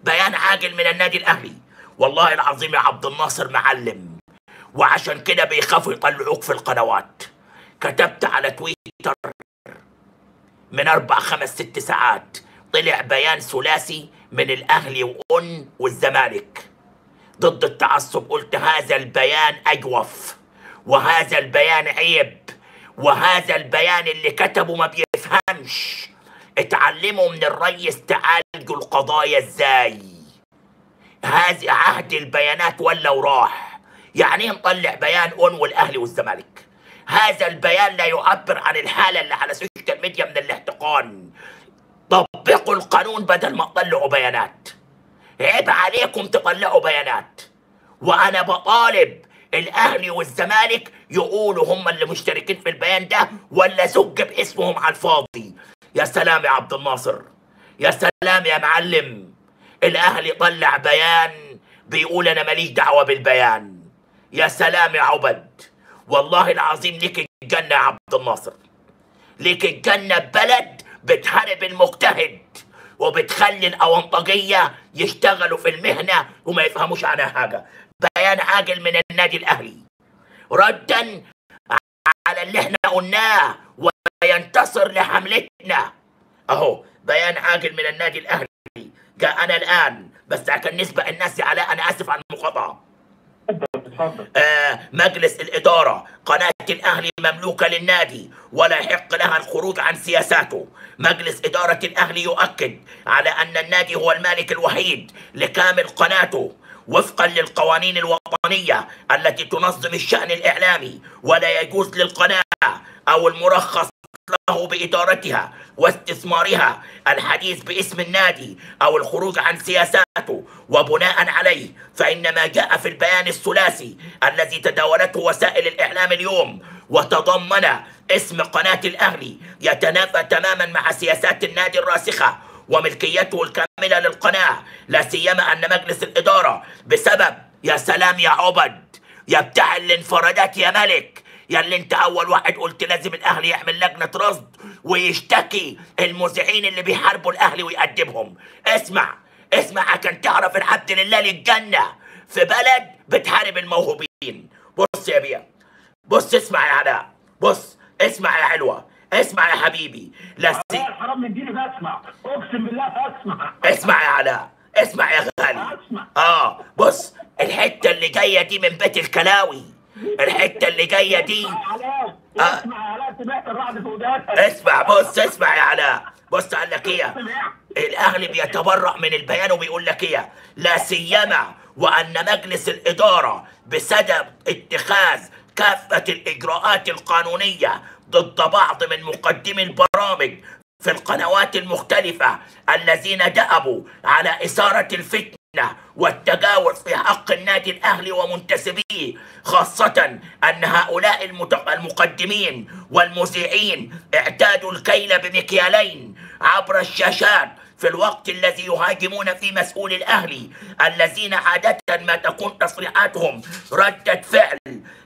بيان عاجل من النادي الاهلي والله العظيم يا عبد الناصر معلم وعشان كده بيخافوا يطلعوك في القنوات كتبت على تويتر من اربع خمس ست ساعات طلع بيان ثلاثي من الاهلي وأن والزمالك ضد التعصب قلت هذا البيان اجوف وهذا البيان عيب وهذا البيان اللي كتبه ما بيفهمش اتعلموا من الريس تعالجوا القضايا ازاي هذه عهد البيانات ولا وراح يعني ايه نطلع بيان اون والاهلي والزمالك هذا البيان لا يعبر عن الحاله اللي على السوشيال ميديا من الاحتقان طبقوا القانون بدل ما تطلعوا بيانات عيب عليكم تطلعوا بيانات وانا بطالب الاهلي والزمالك يقولوا هم اللي مشتركين في البيان ده ولا زج باسمهم على الفاضي يا سلام يا عبد الناصر يا سلام يا معلم الاهلي طلع بيان بيقول انا ماليش دعوه بالبيان يا سلام يا عبد والله العظيم ليك الجنه يا عبد الناصر ليك الجنه ببلد بتحارب المجتهد وبتخلي الاونطجيه يشتغلوا في المهنه وما يفهموش عنها حاجه بيان عاجل من النادي الاهلي ردا على اللي احنا قلناه وينتصر لحملتنا اهو بيان عاجل من النادي الاهلي جاءنا الان بس عشان نسبق الناس يا علاء انا اسف على المقاطعه اتفضل آه مجلس الإدارة قناة الأهلي مملوكة للنادي ولا يحق لها الخروج عن سياساته مجلس إدارة الأهلي يؤكد على أن النادي هو المالك الوحيد لكامل قناته وفقا للقوانين الوطنية التي تنظم الشأن الإعلامي ولا يجوز للقناة أو المرخص له بإدارتها واستثمارها الحديث باسم النادي أو الخروج عن سياساته وبناء عليه فإن ما جاء في البيان الثلاثي الذي تداولته وسائل الإعلام اليوم وتضمن اسم قناة الأهلي يتنافى تماما مع سياسات النادي الراسخة وملكيته الكاملة للقناة لا سيما أن مجلس الإدارة بسبب يا سلام يا عبد يا بتاع الانفرادات يا ملك يا اللي انت اول واحد قلت لازم الاهلي يعمل لجنه رصد ويشتكي المذيعين اللي بيحاربوا الاهلي ويأدبهم اسمع اسمع عشان تعرف العبد لله للجنه في بلد بتحارب الموهوبين بص يا بيه بص اسمع يا علاء بص اسمع يا حلوه اسمع يا حبيبي لا سي... لا حرام من ديني بسمع اقسم بالله اسمع اسمع يا علاء اسمع يا غالي اسمع اه بص الحته اللي جايه دي من بيت الكلاوي الحته اللي جايه دي علاء آه. اسمع يا علاء سمعت الرعد في ودانك اسمع بص اسمع يا علاء بص قال لك ايه سمعت الاهلي بيتبرأ من البيان وبيقول لك ايه لا سيما وان مجلس الاداره بسبب اتخاذ كافه الاجراءات القانونيه ضد بعض من مقدمي البرامج في القنوات المختلفه الذين دأبوا على اثاره الفتنه والتجاوز في حق النادي الاهلي ومنتسبيه خاصه ان هؤلاء المت- المقدمين والمذيعين اعتادوا الكيل بمكيالين عبر الشاشات في الوقت الذي يهاجمون فيه مسؤول الاهلي الذين عاده ما تكون تصريحاتهم رده فعل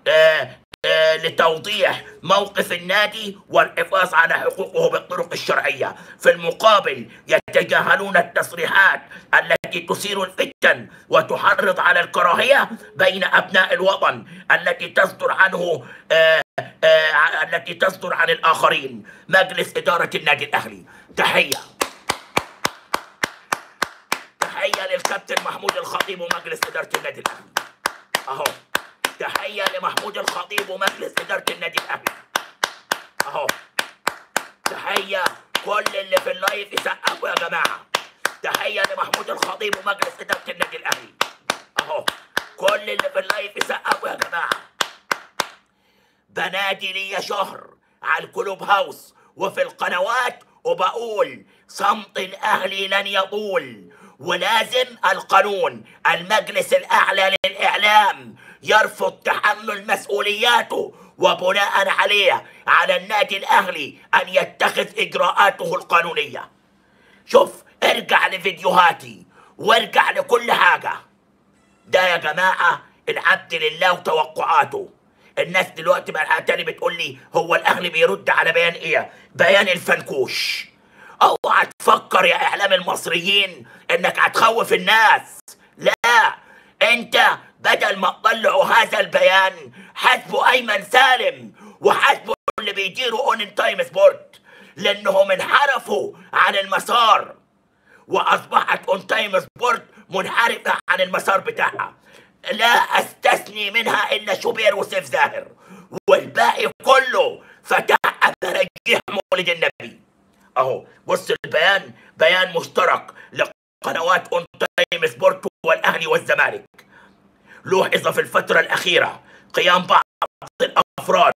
آه آه، لتوضيح موقف النادي والحفاظ على حقوقه بالطرق الشرعية في المقابل يتجاهلون التصريحات التي تثير الفتن وتحرض على الكراهية بين أبناء الوطن التي تصدر عنه آه، آه، التي تصدر عن الآخرين مجلس إدارة النادي الأهلي تحية تحية للكابتن محمود الخطيب ومجلس إدارة النادي الأهلي أهو تحية لمحمود الخطيب ومجلس إدارة النادي الأهلي أهو تحية كل اللي في اللايف يسقفوا يا جماعة تحية لمحمود الخطيب ومجلس إدارة النادي الأهلي أهو كل اللي في اللايف يسقفوا يا جماعة بنادي لي شهر على الكلوب هاوس وفي القنوات وبقول صمت الأهلي لن يطول ولازم القانون المجلس الأعلى للإعلام يرفض تحمل مسؤولياته وبناء عليه على النادي الأهلي أن يتخذ إجراءاته القانونية شوف ارجع لفيديوهاتي وارجع لكل حاجة ده يا جماعة العبد لله وتوقعاته الناس دلوقتي بقى تاني بتقول لي هو الاهلي بيرد على بيان ايه بيان الفنكوش اوعى تفكر يا اعلام المصريين انك هتخوف الناس لا انت بدل ما تطلعوا هذا البيان حاسبوا ايمن سالم وحاسبوا اللي بيديروا اون تايم سبورت لانهم انحرفوا عن المسار واصبحت اون تايم سبورت منحرفه عن المسار بتاعها لا استثني منها الا شوبير وسيف زاهر والباقي كله فتح مراجيح مولد النبي اهو بص البيان بيان مشترك لقنوات اون تايم سبورت والاهلي والزمالك لوحظ في الفتره الاخيره قيام بعض الافراد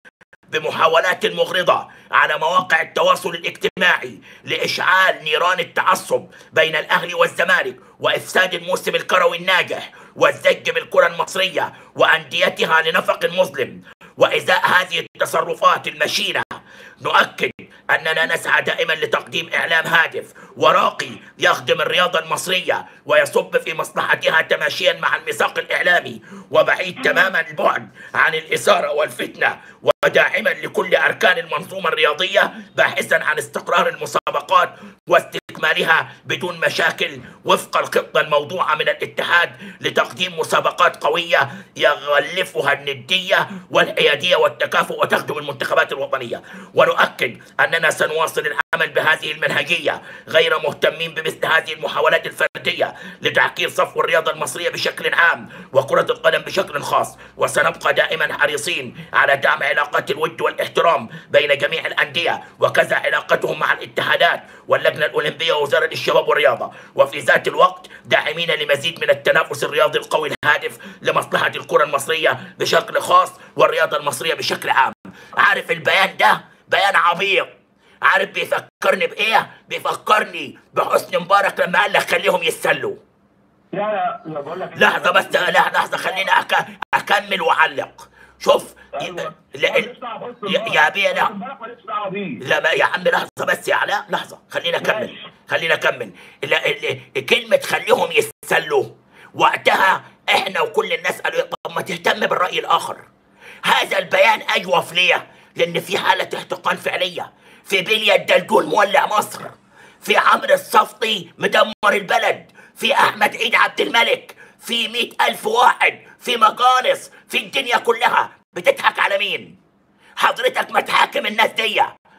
بمحاولات مغرضة على مواقع التواصل الاجتماعي لإشعال نيران التعصب بين الأهلي والزمالك وإفساد الموسم الكروي الناجح والزج بالكرة المصرية وأنديتها لنفق مظلم وإزاء هذه التصرفات المشينة نؤكد أننا نسعى دائما لتقديم إعلام هادف وراقي يخدم الرياضة المصرية ويصب في مصلحتها تماشيا مع الميثاق الإعلامي وبعيد تماما البعد عن الإثارة والفتنة وداعما لكل أركان المنظومة الرياضية باحثا عن استقرار المسابقات واستكمالها بدون مشاكل وفق الخطة الموضوعة من الاتحاد لتقديم مسابقات قوية يغلفها الندية والحيادية والتكافؤ وتخدم المنتخبات الوطنية ونؤكد أننا سنواصل العمل بهذه المنهجية غير مهتمين بمثل هذه المحاولات الفردية لتعكير صفو الرياضة المصرية بشكل عام وكرة القدم بشكل خاص وسنبقى دائما حريصين على دعم علاقات الود والاحترام بين جميع الأندية وكذا علاقتهم مع الاتحادات واللجنة الأولمبية ووزارة الشباب والرياضة وفي ذات الوقت داعمين لمزيد من التنافس الرياضي القوي الهادف لمصلحة الكرة المصرية بشكل خاص والرياضة المصرية بشكل عام عارف البيان ده بيان عبيط عارف بيفكرني بإيه؟ بيفكرني بحسني مبارك لما قال لك خليهم يتسلوا لا لا لا بقول لك لحظة بس لا لحظة خليني أك... أكمل وأعلق شوف أيوة. لا- ماليش دعوة بحسن يا- مبارك. يا بيه لا. حسن مبارك ماليش دعوة بيه لا ما يا عم لحظة بس يا علاء لحظة خلينا أكمل ماشي. خلينا أكمل لا ال- كلمة خليهم يتسلوا وقتها إحنا وكل الناس قالوا طب ما تهتم بالرأي الآخر هذا البيان أجوف ليه؟ لأن في حالة احتقان فعلية في بليا الدلدول مولع مصر في عمرو الصفطي مدمر البلد في أحمد عيد عبد الملك في مئة ألف واحد في مجالس في الدنيا كلها بتضحك على مين؟ حضرتك ما تحاكم الناس دي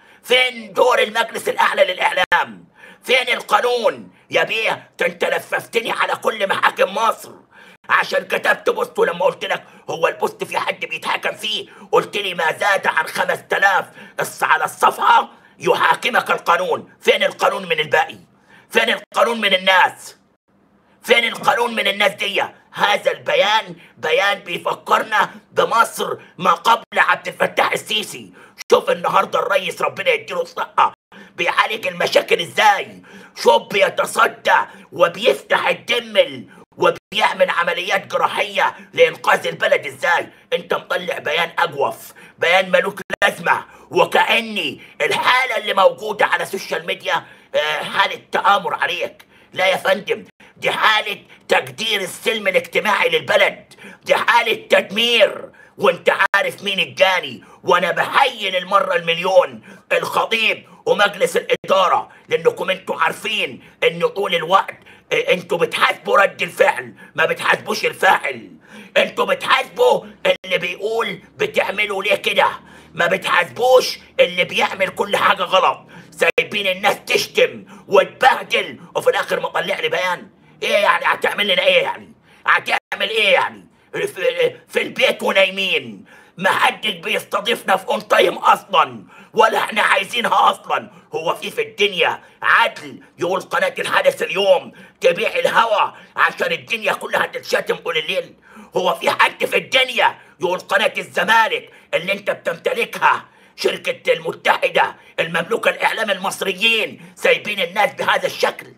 فين دور المجلس الاعلى للاعلام فين القانون يا بيه ده انت لففتني على كل محاكم مصر عشان كتبت بوست ولما قلت لك هو البوست في حد بيتحاكم فيه قلت لي ما زاد عن 5000 بس على الصفحه يحاكمك القانون فين القانون من الباقي فين القانون من الناس فين القانون من الناس دي هذا البيان بيان بيفكرنا بمصر ما قبل عبد الفتاح السيسي شوف النهارده الرئيس ربنا يديله الصحه بيعالج المشاكل ازاي شوف بيتصدى وبيفتح الدمل وبيعمل عمليات جراحيه لانقاذ البلد ازاي انت مطلع بيان اجوف بيان ملوك لازمه وكاني الحاله اللي موجوده على السوشيال ميديا آه، حاله تآمر عليك لا يا فندم دي حالة تقدير السلم الاجتماعي للبلد دي حالة تدمير وانت عارف مين الجاني وانا بحيي للمرة المليون الخطيب ومجلس الإدارة لأنكم انتوا عارفين ان طول الوقت اه، انتوا بتحاسبوا رد الفعل ما بتحاسبوش الفاعل انتوا بتحاسبوا اللي بيقول بتعملوا ليه كده ما بتحاسبوش اللي بيعمل كل حاجة غلط سايبين الناس تشتم وتبهدل وفي الاخر مطلع لي بيان ايه يعني هتعمل لنا ايه يعني هتعمل ايه يعني في, في البيت ونايمين ما حدش بيستضيفنا في اون تايم اصلا ولا احنا عايزينها اصلا هو في في الدنيا عدل يقول قناة الحدث اليوم تبيع الهوا عشان الدنيا كلها تتشتم طول الليل هو في حد في الدنيا يقول قناة الزمالك اللي انت بتمتلكها شركة المتحدة المملوكة الإعلام المصريين سايبين الناس بهذا الشكل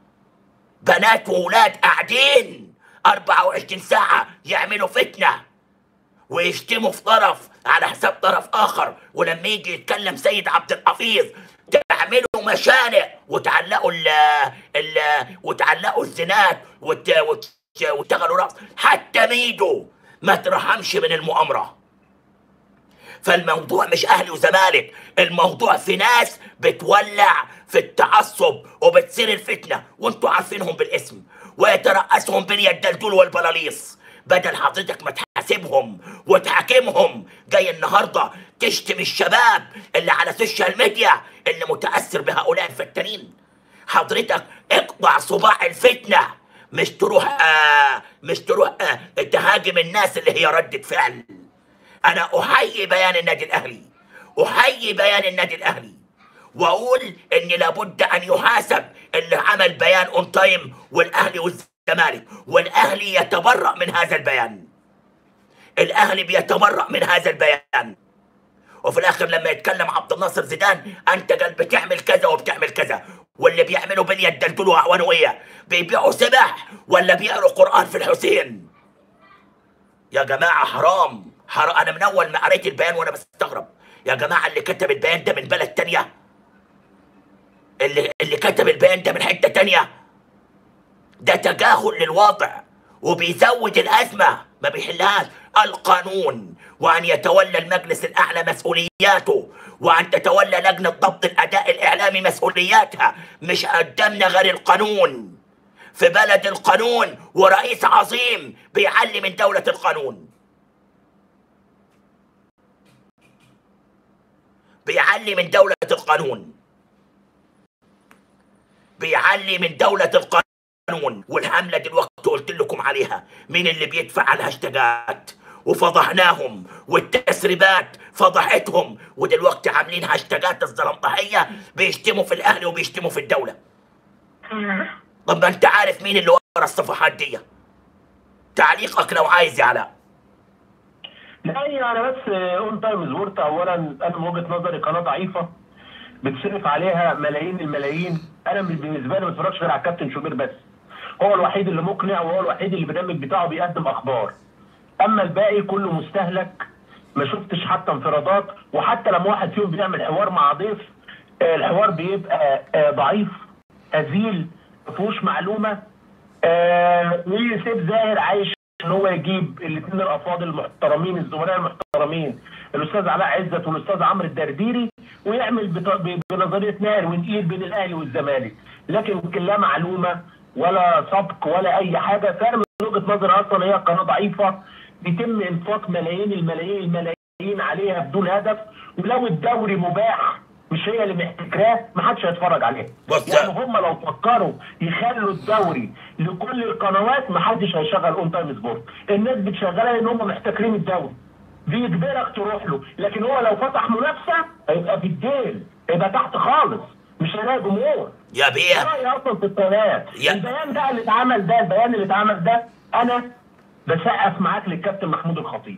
بنات وولاد قاعدين 24 ساعة يعملوا فتنة ويشتموا في طرف على حساب طرف آخر ولما يجي يتكلم سيد عبد الحفيظ تعملوا مشانق وتعلقوا ال ال وتعلقوا الزنات وت وت وتشغلوا رقص حتى ميدو ما ترحمش من المؤامرة فالموضوع مش اهلي وزمالك الموضوع في ناس بتولع في التعصب وبتصير الفتنه وانتوا عارفينهم بالاسم ويترأسهم بني الدلدول والبلاليص بدل حضرتك ما تحاسبهم وتحاكمهم جاي النهارده تشتم الشباب اللي على السوشيال ميديا اللي متاثر بهؤلاء الفتانين حضرتك اقطع صباع الفتنه مش تروح آه مش تروح آه تهاجم الناس اللي هي ردة فعل انا احيي بيان النادي الاهلي احيي بيان النادي الاهلي واقول ان لابد ان يحاسب اللي عمل بيان اون تايم والاهلي والزمالك والاهلي يتبرأ من هذا البيان الاهلي بيتبرأ من هذا البيان وفي الاخر لما يتكلم عبد الناصر زيدان انت قال بتعمل كذا وبتعمل كذا واللي بيعملوا بنية الدلدول واعوانويه بيبيعوا سبح ولا بيقروا قران في الحسين يا جماعه حرام حرام انا من اول ما قريت البيان وانا بستغرب يا جماعه اللي كتب البيان ده من بلد تانية اللي اللي كتب البيان ده من حته تانية ده تجاهل للواقع وبيزود الازمه ما بيحلهاش القانون وان يتولى المجلس الاعلى مسؤولياته وان تتولى لجنه ضبط الاداء الاعلامي مسؤولياتها مش قدامنا غير القانون في بلد القانون ورئيس عظيم بيعلي من دوله القانون بيعلي من دولة القانون بيعلي من دولة القانون والحملة دلوقتي قلت لكم عليها مين اللي بيدفع الهاشتاجات وفضحناهم والتسريبات فضحتهم ودلوقتي عاملين هاشتاجات الزلمطحية بيشتموا في الأهلي وبيشتموا في الدولة طب ما انت عارف مين اللي ورا الصفحات دي تعليقك لو عايز يا علاء لا هي انا بس اون تايم سبورت اولا انا من وجهه نظري قناه ضعيفه بتصرف عليها ملايين الملايين انا من- بالنسبه لي ما بتفرجش غير على الكابتن شوبير بس هو الوحيد اللي مقنع وهو الوحيد اللي البرنامج بتاعه بيقدم اخبار اما الباقي كله مستهلك ما شفتش حتى انفرادات وحتى لما واحد فيهم بيعمل حوار مع ضيف آه، الحوار بيبقى آه، ضعيف هزيل ما فيهوش معلومه آه، وسيف زاهر عايش ان هو يجيب الاثنين الافاضل المحترمين الزملاء المحترمين الاستاذ علاء عزت والاستاذ عمرو الدرديري ويعمل بط- ب- بنظريه نار ونقيل بين الاهلي والزمالك لكن يمكن لا معلومه ولا سبق ولا اي حاجه فانا من وجهه نظري اصلا هي قناه ضعيفه بيتم انفاق ملايين الملايين الملايين عليها بدون هدف ولو الدوري مباح مش هي اللي محتكراه ما حدش هيتفرج عليه بص- يعني هم لو فكروا يخلوا الدوري لكل القنوات ما حدش هيشغل اون تايم سبورت الناس بتشغلها لان هم محتكرين الدوري بيجبرك تروح له لكن هو لو فتح منافسه هيبقى في الديل هيبقى تحت خالص مش هيلاقي جمهور يا بيه رايي اصلا في القناه يا- البيان ده اللي اتعمل ده البيان اللي اتعمل ده انا بسقف معاك للكابتن محمود الخطيب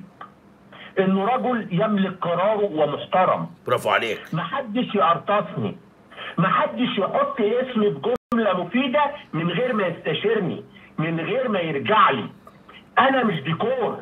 انه رجل يملك قراره ومحترم برافو عليك محدش يقرطصني محدش يحط اسمي بجمله مفيده من غير ما يستشيرني من غير ما يرجع لي انا مش ديكور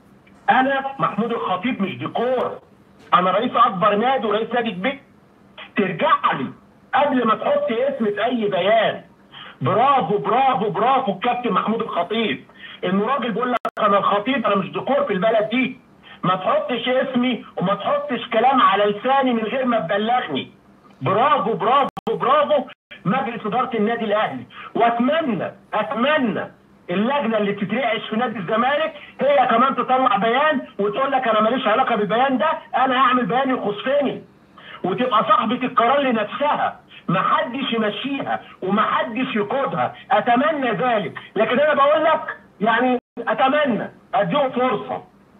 انا محمود الخطيب مش ديكور انا رئيس اكبر نادي ورئيس نادي كبير ترجع لي قبل ما تحط اسمي في اي بيان برافو برافو برافو الكابتن محمود الخطيب انه راجل بيقول لك انا الخطيب انا مش ديكور في البلد دي ما تحطش اسمي وما تحطش كلام على لساني من غير ما تبلغني برافو برافو برافو مجلس اداره النادي الاهلي واتمنى اتمنى اللجنه اللي بتترعش في نادي الزمالك هي كمان تطلع بيان وتقول لك انا ماليش علاقه بالبيان ده انا هعمل بيان يخصني وتبقى صاحبة القرار لنفسها محدش يمشيها ومحدش يقودها اتمنى ذلك لكن انا بقول لك يعني اتمنى اديهم فرصه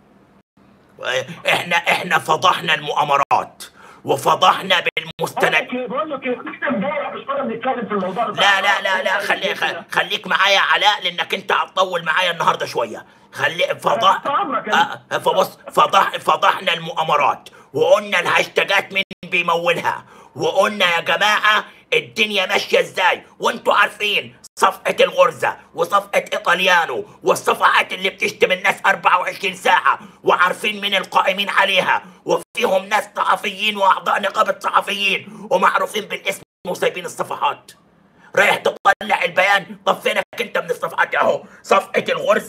احنا احنا فضحنا المؤامرات وفضحنا بالمستند بقول لك بقول لك إيه، احنا امبارح مش كنا بنتكلم في الموضوع ده لا لا لا لا خلي خ- خليك معايا علاء لانك انت هتطول معايا النهارده شويه خلي فضح تحت أمرك يا آه، فبص فضح فضحنا المؤامرات وقلنا الهاشتاجات مين بيمولها وقلنا يا جماعه الدنيا ماشيه ازاي وانتوا عارفين صفقة الغرزة وصفقة ايطاليانو والصفحات اللي بتشتم الناس 24 ساعة وعارفين مين القائمين عليها وفيهم ناس صحفيين واعضاء نقابة صحفيين ومعروفين بالاسم وسايبين الصفحات رايح تطلع البيان طب فينك انت من الصفحات اهو صفحة الغرزة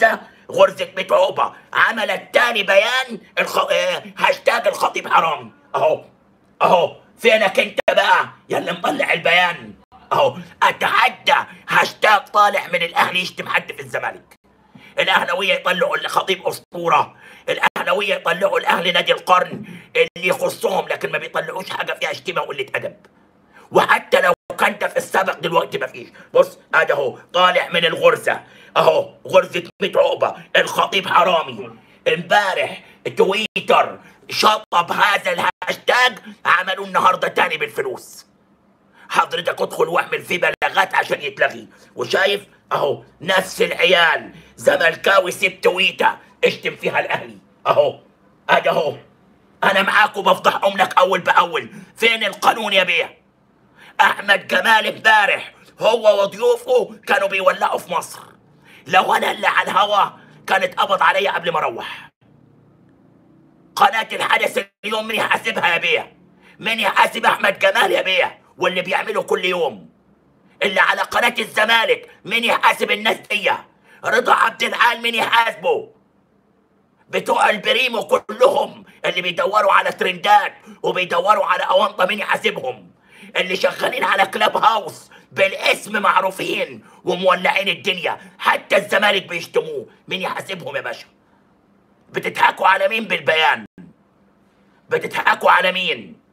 غرزة متعوبة عملت تاني بيان الخ... آه، هاشتاج الخطيب حرامي اهو اهو فينك انت بقى يا اللي مطلع البيان اهو اتحدى هاشتاج طالع من الاهلي يشتم حد في الزمالك الاهلاويه يطلعوا الخطيب اسطوره الاهلاويه يطلعوا الاهلي نادي القرن اللي يخصهم لكن ما بيطلعوش حاجه فيها شتيمه وقله ادب وحتى لو كنت في السابق دلوقتي مفيش بص ادي اهو طالع من الغرزه اهو غرزه متعوبه الخطيب حرامي امبارح تويتر شطب هذا الهاشتاج عملوا النهارده تاني بالفلوس حضرتك ادخل واعمل فيه بلاغات عشان يتلغي وشايف اهو نفس العيال زملكاوي سيب تويته اشتم فيها الاهلي اهو ادي اهو انا معاك وبفضحهم لك اول باول فين القانون يا بيه احمد جمال امبارح هو وضيوفه كانوا بيولعوا في مصر لو انا اللي على الهوا كان اتقبض عليا قبل ما اروح قناة الحدث اليوم مين يحاسبها يا بيه؟ مين يحاسب احمد جمال يا بيه؟ واللي بيعمله كل يوم اللي على قناة الزمالك مين يحاسب الناس دي؟ رضا عبد العال مين يحاسبه؟ بتوع البريمو كلهم اللي بيدوروا على ترندات وبيدوروا على اونطه مين يحاسبهم؟ اللي شغالين على كلاب هاوس بالاسم معروفين ومولعين الدنيا حتى الزمالك بيشتموه مين يحاسبهم يا باشا؟ بتضحكوا على مين بالبيان؟ بتضحكوا على مين؟